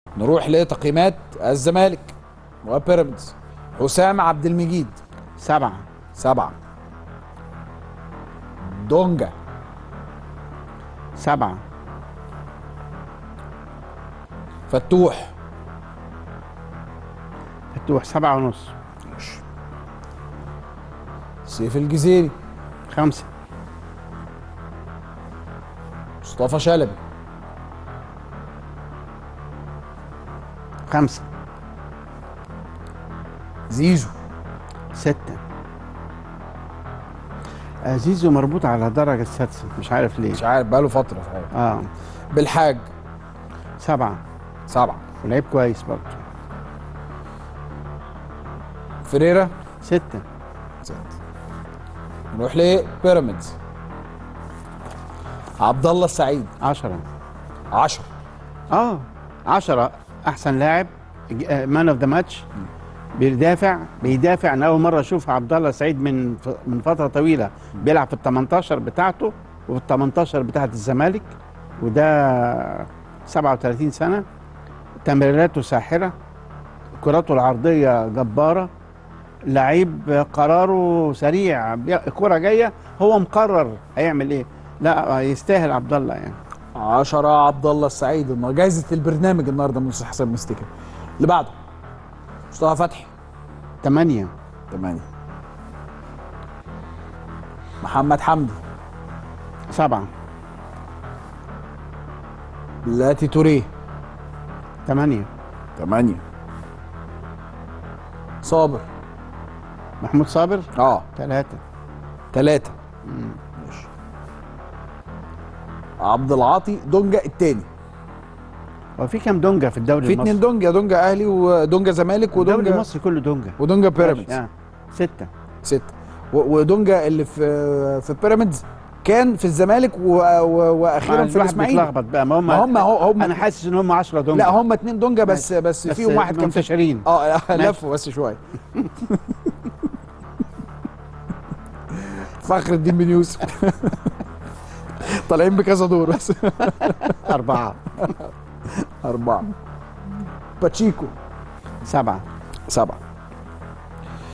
نروح لتقييمات الزمالك وبيراميدز حسام عبد المجيد سبعة سبعة دونجا سبعة فتوح فتوح سبعة ونص سيف الجزيري خمسة مصطفى شلبي خمسة زيزو ستة آه، زيزو مربوط على الدرجة السادسة مش عارف ليه مش عارف بقاله فترة صحيح اه بالحاج سبعة سبعة ولعيب كويس برضه فريرا ستة ستة نروح لبيراميدز عبد الله السعيد عشرة 10 اه عشرة أحسن لاعب مان اوف ذا ماتش بيدافع بيدافع انا اول مره اشوف عبد الله سعيد من ف- من فتره طويله بيلعب في ال 18 بتاعته وفي ال 18 بتاعه الزمالك وده 37 سنه تمريراته ساحره كراته العرضيه جباره لعيب قراره سريع بي- الكره جايه هو مقرر هيعمل ايه لا يستاهل عبد الله يعني 10 عبد الله السعيد النهارده جايزة البرنامج النهارده من أستاذ حسن مستكة اللي بعده مصطفى فتحي 8 8 محمد حمدي سبعة لاتي توريه 8 8 صابر محمود صابر اه 3 ثلاثة ماشي عبد العاطي دونجا الثاني هو في كام دونجا في الدوري في المصري؟ اتنين دونجا دونجا اهلي ودونجا زمالك الدوري ودونجا المصري كله دونجا ودونجا بيراميدز آه. ستة ستة و- ودونجا اللي في في بيراميدز كان في الزمالك و... و... واخيرا مع في الواحد الاسماعيلي بيتلخبط بقى ما هم ما هم هو- هم انا حاسس ان هم 10 دونجا لا هم اتنين دونجا بس بس, بس فيهم واحد كان في منتشرين اه ماشي. لفوا بس شويه فخر الدين بن يوسف طالعين بكذا دور بس أربعة أربعة باتشيكو سبعة سبعة